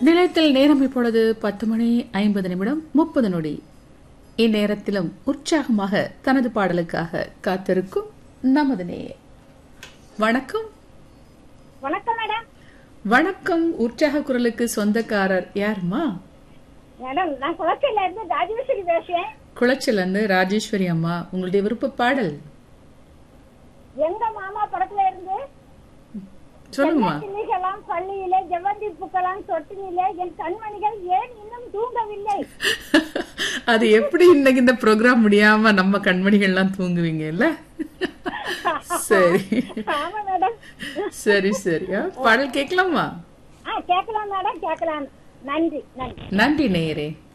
நிலையத்தில் நேரம் இப்பொழுது பத்து மணி ஐம்பது நிமிடம் முப்பது நொடி இந்நேரத்திலும் உற்சாகமாக தனது பாடலுக்காக காத்திருக்கும் நமது நேயர் வணக்கம் வணக்கம் மேடம் வணக்கம் உற்சாக குரலுக்கு சொந்தக்காரர் யாருமா மேடம் நான் குளச்சல்ல இருந்து ராஜேஸ்வரி பேசுறேன் குளச்சல் இருந்து ராஜேஸ்வரி அம்மா உங்களுடைய விருப்ப பாடல் எங்க மாமா படத்துல இருந்து சொல்லுங்கம்மா கிளிகளாம் பள்ளியிலே ஜெவந்தி பூக்கலாம் தொட்டினிலே என் கண்மணிகள் ஏன் இன்னும் தூங்கவில்லை அது எப்படி இன்னைக்கு இந்த ப்ரோக்ராம் முடியாம நம்ம கண்மணிகள்லாம் தூங்குவீங்க இல்ல சரி ஆமா மேடம் சரி சரி ஆ, பாடல் கேட்கலாமா ஆ கேட்கலாம் மேடம் கேட்கலாம் நன்றி நன்றி நன்றி நேயரே